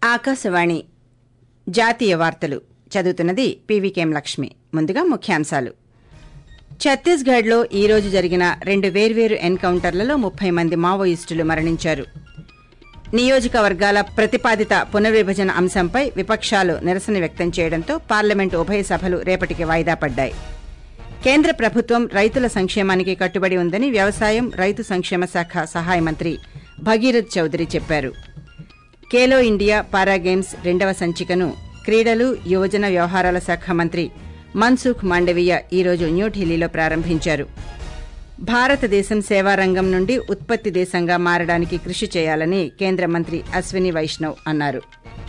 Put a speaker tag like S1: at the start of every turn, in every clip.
S1: ఆకాశవాణి జాతీయ వార్తలు చదువుతున్నది పీవీకేం లక్ష్మి ముందుగా ముఖ్యాంశాలు ఛత్తీస్గఢ్లో ఈ రోజు జరిగిన రెండు వేర్వేరు ఎన్కౌంటర్లలో ముప్పై మంది మావోయిస్టులు మరణించారు నియోజకవర్గాల ప్రతిపాదిత పునర్విభజన అంశంపై విపక్షాలు నిరసన వ్యక్తం చేయడంతో పార్లమెంటు ఉభయ సభలు రేపటికి వాయిదా పడ్డాయి కేంద్ర ప్రభుత్వం రైతుల సంక్షేమానికి కట్టుబడి ఉందని వ్యవసాయం రైతు సంక్షేమ శాఖ సహాయ మంత్రి భగీరథ్ చౌదరి చెప్పారు ఖేలో ఇండియా పారా గేమ్స్ రెండవ సంచికను క్రీడలు యువజన వ్యవహారాల శాఖ మంత్రి మన్సుఖ్ మాండవీయ ఈరోజు న్యూఢిల్లీలో ప్రారంభించారు భారతదేశం సేవారంగం నుండి ఉత్పత్తి దేశంగా మారడానికి కృషి చేయాలని కేంద్ర మంత్రి అశ్విని వైష్ణవ్ అన్నారు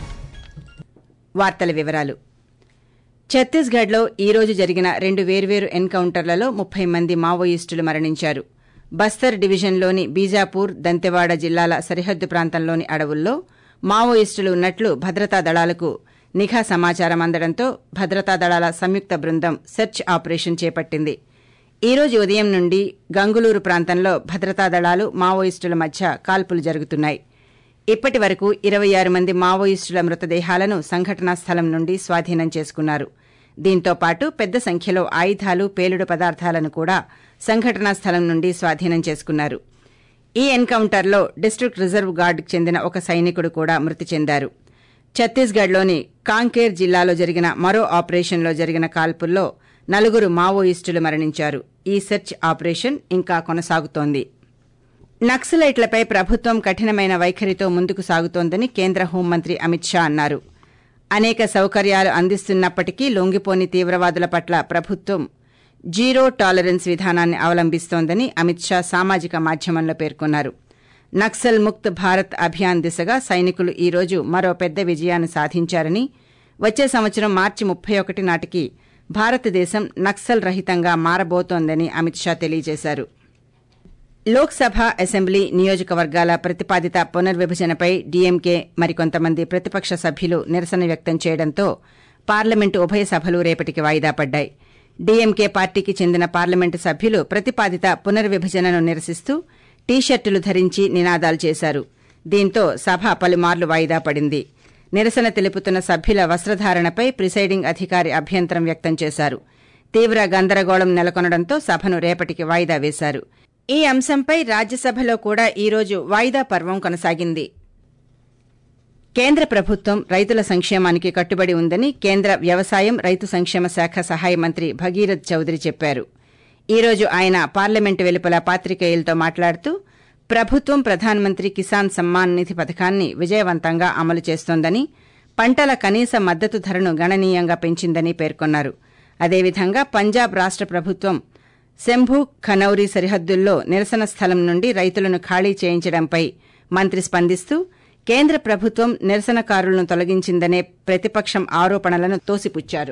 S1: వార్తల వివరాలు ఛత్తీస్గఢ్లో ఈ రోజు జరిగిన రెండు వేర్వేరు ఎన్కౌంటర్లలో ముప్పై మంది మావోయిస్టులు మరణించారు బస్తర్ డివిజన్లోని బీజాపూర్ దంతెవాడ జిల్లాల సరిహద్దు ప్రాంతంలోని అడవుల్లో మావోయిస్టులు ఉన్నట్లు భద్రతా దళాలకు నిఘా సమాచారం అందడంతో భద్రతా దళాల సంయుక్త బృందం సెర్చ్ ఆపరేషన్ చేపట్టింది ఈ రోజు ఉదయం నుండి గంగులూరు ప్రాంతంలో భద్రతా దళాలు మావోయిస్టుల మధ్య కాల్పులు జరుగుతున్నాయి ఇప్పటి వరకు ఇరవై ఆరు మంది మావోయిస్టుల మృతదేహాలను సంఘటనా స్థలం నుండి స్వాధీనం చేసుకున్నారు దీంతో పాటు పెద్ద సంఖ్యలో ఆయుధాలు పేలుడు పదార్థాలను కూడా సంఘటనా స్థలం నుండి స్వాధీనం చేసుకున్నారు ఈ ఎన్కౌంటర్లో డిస్టిక్ట్ రిజర్వ్ గార్డుకు చెందిన ఒక సైనికుడు కూడా మృతి చెందారు ఛత్తీస్గఢ్లోని కాంకేర్ జిల్లాలో జరిగిన మరో ఆపరేషన్లో జరిగిన కాల్పుల్లో నలుగురు మావోయిస్టులు మరణించారు ఈ సెర్చ్ ఆపరేషన్ ఇంకా కొనసాగుతోంది నక్సలైట్లపై ప్రభుత్వం కఠినమైన వైఖరితో ముందుకు సాగుతోందని కేంద్ర హోంమంత్రి అమిత్ షా అన్నారు అనేక సౌకర్యాలు అందిస్తున్నప్పటికీ లొంగిపోని తీవ్రవాదుల పట్ల ప్రభుత్వం జీరో టాలరెన్స్ విధానాన్ని అవలంబిస్తోందని అమిత్ షా సామాజిక మాధ్యమంలో పేర్కొన్నారు నక్సల్ ముక్త్ భారత్ అభియాన్ దిశగా సైనికులు ఈ రోజు మరో పెద్ద విజయాన్ని సాధించారని వచ్చే సంవత్సరం మార్చి ముప్పై ఒకటి నాటికి భారతదేశం నక్సల్ రహితంగా మారబోతోందని అమిత్ షా తెలియజేశారు లోక్సభ అసెంబ్లీ నియోజకవర్గాల ప్రతిపాదిత పునర్విభజనపై డీఎంకే మరికొంతమంది ప్రతిపక్ష సభ్యులు నిరసన వ్యక్తం చేయడంతో పార్లమెంటు ఉభయ సభలు రేపటికి వాయిదా పడ్డాయి డీఎంకే పార్టీకి చెందిన పార్లమెంటు సభ్యులు ప్రతిపాదిత పునర్విభజనను నిరసిస్తూ టీషర్టులు ధరించి నినాదాలు చేశారు దీంతో సభ పలుమార్లు వాయిదా పడింది నిరసన తెలుపుతున్న సభ్యుల వస్త్రధారణపై ప్రిసైడింగ్ అధికారి అభ్యంతరం వ్యక్తం చేశారు తీవ్ర గందరగోళం నెలకొనడంతో సభను రేపటికి వాయిదా వేశారు ఈ అంశంపై రాజ్యసభలో కూడా ఈ రోజు వాయిదా పర్వం కొనసాగింది కేంద్ర ప్రభుత్వం రైతుల సంక్షేమానికి కట్టుబడి ఉందని కేంద్ర వ్యవసాయం రైతు సంక్షేమ శాఖ సహాయ మంత్రి భగీరథ్ చౌదరి చెప్పారు ఈ రోజు ఆయన పార్లమెంటు వెలుపల పాత్రికేయులతో మాట్లాడుతూ ప్రభుత్వం ప్రధానమంత్రి కిసాన్ సమ్మాన్ నిధి పథకాన్ని విజయవంతంగా అమలు చేస్తోందని పంటల కనీస మద్దతు ధరను గణనీయంగా పెంచిందని పేర్కొన్నారు అదేవిధంగా పంజాబ్ రాష్ట ప్రభుత్వం శంభు ఖనౌరి సరిహద్దుల్లో నిరసన స్థలం నుండి రైతులను ఖాళీ చేయించడంపై మంత్రి స్పందిస్తూ కేంద్ర ప్రభుత్వం నిరసనకారులను తొలగించిందనే ప్రతిపక్షం ఆరోపణలను తోసిపుచ్చారు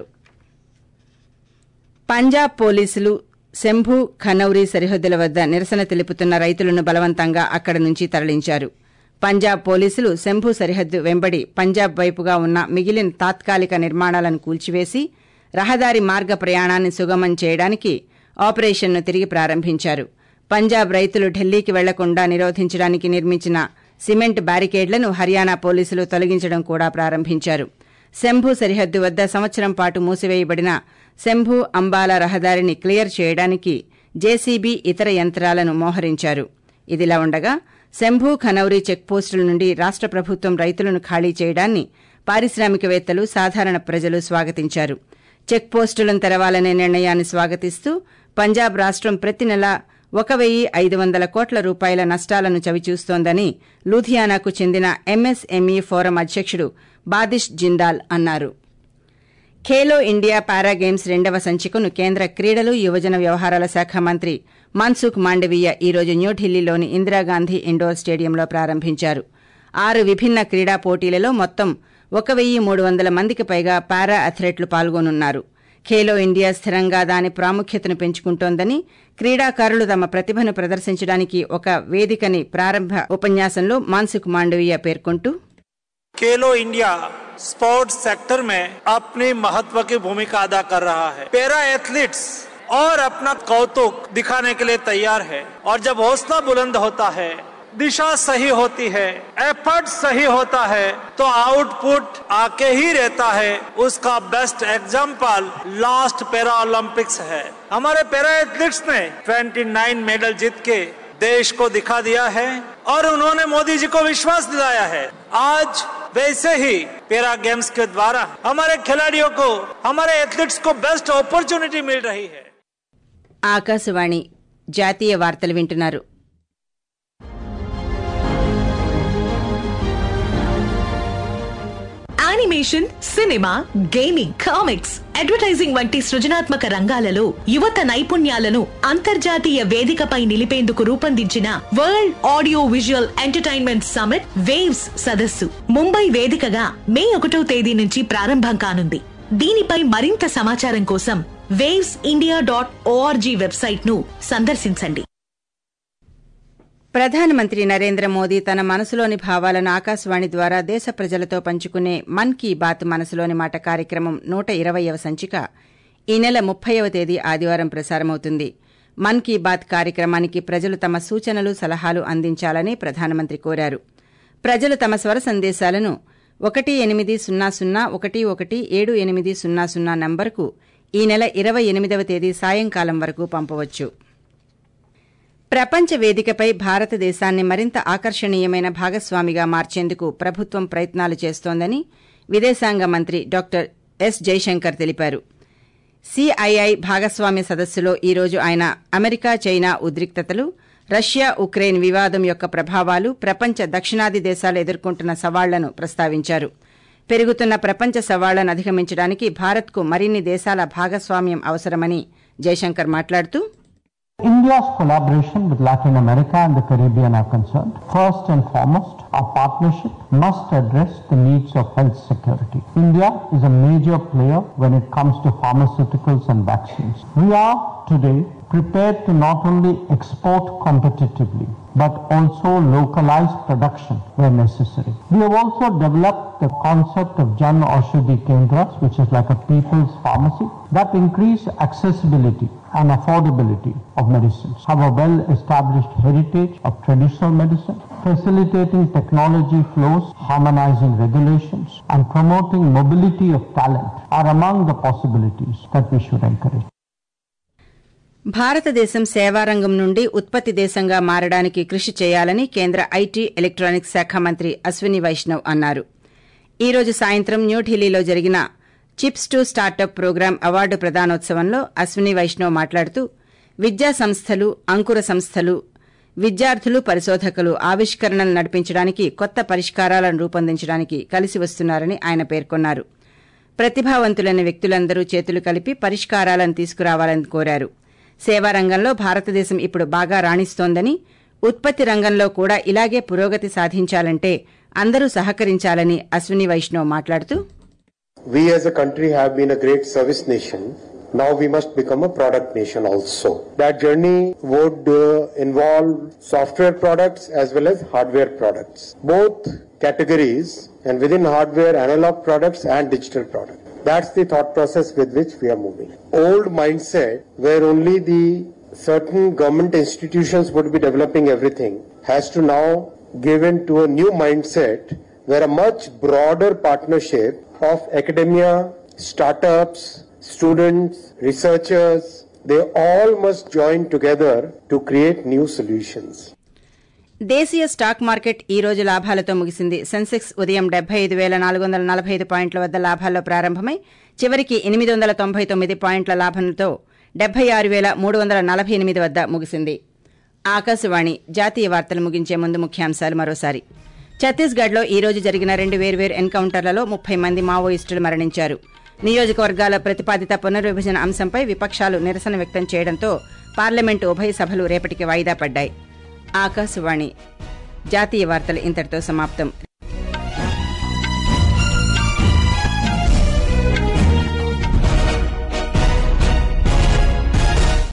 S1: పంజాబ్ పోలీసులు శంభు ఖనౌరి సరిహద్దుల వద్ద నిరసన తెలుపుతున్న రైతులను బలవంతంగా అక్కడి నుంచి తరలించారు పంజాబ్ పోలీసులు శంభు సరిహద్దు వెంబడి పంజాబ్ వైపుగా ఉన్న మిగిలిన తాత్కాలిక నిర్మాణాలను కూల్చివేసి రహదారి మార్గ ప్రయాణాన్ని సుగమం చేయడానికి ఆపరేషన్ను తిరిగి ప్రారంభించారు పంజాబ్ రైతులు ఢిల్లీకి వెళ్లకుండా నిరోధించడానికి నిర్మించిన సిమెంట్ బ్యారికేడ్లను హర్యానా పోలీసులు తొలగించడం కూడా ప్రారంభించారు శంభు సరిహద్దు వద్ద సంవత్సరం పాటు మూసివేయబడిన శంభు అంబాల రహదారిని క్లియర్ చేయడానికి జేసీబీ ఇతర యంత్రాలను మోహరించారు ఇదిలా ఉండగా శంభు ఖనౌరి చెక్పోస్టుల నుండి రాష్ట ప్రభుత్వం రైతులను ఖాళీ చేయడాన్ని పారిశ్రామికవేత్తలు సాధారణ ప్రజలు స్వాగతించారు చెక్పోస్టులను తెరవాలనే నిర్ణయాన్ని స్వాగతిస్తూ పంజాబ్ రాష్టం ప్రతి నెల ఒక వెయ్యి ఐదు వందల కోట్ల రూపాయల నష్టాలను చవిచూస్తోందని లూధియానాకు చెందిన ఎంఎస్ఎంఈ ఫోరం అధ్యకుడు బాదిష్ జిందాల్ అన్నారు ఖేలో ఇండియా పారా గేమ్స్ రెండవ సంచికను కేంద్ర క్రీడలు యువజన వ్యవహారాల శాఖ మంత్రి మన్సుఖ్ మాండవీయ ఈ రోజు న్యూఢిల్లీలోని ఇందిరాగాంధీ ఇండోర్ స్టేడియంలో ప్రారంభించారు ఆరు విభిన్న క్రీడా పోటీలలో మొత్తం ఒక వెయ్యి మూడు వందల మందికి పైగా పారా అథ్లెట్లు పాల్గొనున్నారు ఖేలో ఇండియా స్థిరంగా దాని ప్రాముఖ్యతను పెంచుకుంటోందని క్రీడాకారులు తమ ప్రతిభను ప్రదర్శించడానికి ఒక వేదికని ప్రారంభ ఉపన్యాసంలో మాన్సుఖ్ మాండవీయ పేర్కొంటూ
S2: खेलो इंडिया स्पोर्ट्स सेक्टर में अपनी महत्व की भूमिका अदा कर रहा है पैरा एथलीट्स और अपना कौतुक दिखाने के लिए तैयार है और जब हौसला बुलंद होता है दिशा सही होती है एफर्ट सही होता है तो आउटपुट आके ही रहता है उसका best example last para Olympics है हमारे पैरा एथलीट्स ने 29 मेडल जीत के देश को दिखा दिया है और उन्होंने मोदी जी को विश्वास दिलाया है आज वैसे ही पैरा गेम्स के द्वारा हमारे खिलाड़ियों को हमारे एथलीट्स को बेस्ट अपॉर्चुनिटी मिल रही है
S1: ఆకాశవాణి జాతీయ వార్తలు వింటున్నారు
S3: animation cinema gaming comics advertising వంటి సృజనాత్మక రంగాలలో యువత నైపుణ్యాలను అంతర్జాతీయ వేదికపై నిలిపేందుకు రూపొందించిన world audio visual entertainment summit waves సదస్సు ముంబై వేదికగా మే ఒకటో తేదీ నుంచి ప్రారంభం కానుంది దీనిపై మరింత సమాచారం కోసం waves India dot org website ను సందర్శించండి
S1: ప్రధానమంత్రి నరేంద్ర మోదీ తన మనసులోని భావాలను ఆకాశవాణి ద్వారా దేశ ప్రజలతో పంచుకునే మన్ కీ బాత్ మనసులోని మాట కార్యక్రమం నూట ఇరవయవ సంచిక ఈ నెల ముప్పైవ తేదీ ఆదివారం ప్రసారమవుతుంది మన్ కీ బాత్ కార్యక్రమానికి ప్రజలు తమ సూచనలు సలహాలు అందించాలని ప్రధానమంత్రి కోరారు ప్రజలు తమ స్వర సందేశాలను ఒకటి ఎనిమిది సున్నా సున్నా ఒకటి ఒకటి ఏడు ఎనిమిది సున్నా సున్నా నంబర్కు ఈ నెల ఇరవై ఎనిమిదవ తేదీ సాయంకాలం వరకు పంపవచ్చు ప్రపంచ వేదికపై భారతదేశాన్ని మరింత ఆకర్షణీయమైన భాగస్వామిగా మార్చేందుకు ప్రభుత్వం ప్రయత్నాలు చేస్తోందని విదేశాంగ మంత్రి డాక్టర్ ఎస్ జైశంకర్ తెలిపారు సిఐఐ భాగస్వామ్య సదస్సులో ఈ రోజు ఆయన అమెరికా చైనా ఉద్రిక్తతలు రష్యా ఉక్రెయిన్ వివాదం యొక్క ప్రభావాలు ప్రపంచ దక్షిణాది దేశాలు ఎదుర్కొంటున్న సవాళ్లను ప్రస్తావించారు పెరుగుతున్న ప్రపంచ సవాళ్లను అధిగమించడానికి భారత్కు మరిన్ని దేశాల భాగస్వామ్యం అవసరమని జైశంకర్ మాట్లాడుతూ
S4: India's collaboration with Latin America and the Caribbean are concerned. First and foremost, our partnership must address the needs of health security. India is a major player when it comes to pharmaceuticals and vaccines. We are today prepared to not only export competitively, but also localize production where necessary. We have also developed the concept of Jan Aushadhi Kendras, which is like a people's pharmacy, that increase accessibility and affordability of medicines. Have a well-established heritage of traditional medicine, facilitating technology flows, harmonizing regulations, and promoting mobility of talent are among the possibilities that we should encourage.
S1: భారతదేశం సేవారంగం నుండి ఉత్పత్తి దేశంగా మారడానికి కృషి చేయాలని కేంద్ర IT electronics శాఖ మంత్రి అశ్విని వైష్ణవ్ అన్నారు ఈ రోజు సాయంత్రం న్యూఢిల్లీలో జరిగిన chips to startup program award ప్రదానోత్సవంలో అశ్విని వైష్ణవ్ మాట్లాడుతూ విద్యా సంస్థలు అంకుర సంస్థలు విద్యార్థులు పరిశోధకులు ఆవిష్కరణలు నడిపించడానికి కొత్త పరిష్కారాలను రూపొందించడానికి కలిసి వస్తున్నారని ఆయన పేర్కొన్నారు ప్రతిభావంతులైన వ్యక్తులందరూ చేతులు కలిపి పరిష్కారాలను తీసుకురావాలని కోరారు సేవారంగంలో భారతదేశం ఇప్పుడు బాగా రాణిస్తోందని ఉత్పత్తి రంగంలో కూడా ఇలాగే పురోగతి సాధించాలంటే అందరూ సహకరించాలని అశ్విని వైష్ణవ్ మాట్లాడుతూ
S5: We as a country have been a great service nation. Now we must become a product nation also. That journey would uh, involve software products as well as hardware products. Both categories and within hardware, analog products and digital products. That's the thought process with which we are moving. Old mindset where only the certain government institutions would be developing everything has to now give in to a new mindset where a much broader partnership of academia, startups, students, researchers, they all must join together to create new solutions.
S1: దేశీయ stock market ఈ రోజు లాభాలతో ముగిసింది సెన్సెక్స్ ఉదయం డెబ్బై ఐదు వేల నాలుగు వందల నలభై ఐదు పాయింట్ల వద్ద లాభాల్లో ప్రారంభమై చివరికి ఎనిమిది వందల తొంభై తొమ్మిది పాయింట్ల లాభంతో డెబ్బై ఆరు వేల మూడు వందల నలభై ఎనిమిది వద్ద ముగిసింది ఆకాశవాణి జాతీయ వార్తలు ముగించే ముందు ముఖ్యాంశాలు మరోసారి ఛత్తీస్గఢ్లో ఈ రోజు జరిగిన రెండు వేర్వేరు ఎన్కౌంటర్లలో ముప్పై మంది మావోయిస్టులు మరణించారు నియోజకవర్గాల ప్రతిపాదిత పునర్విభజన అంశంపై విపక్షాలు నిరసన వ్యక్తం చేయడంతో పార్లమెంటు ఉభయ సభలు రేపటికి వాయిదా పడ్డాయి ఆకాశవాణి జాతీయ వార్తలు ఇంతటితో సమాప్తం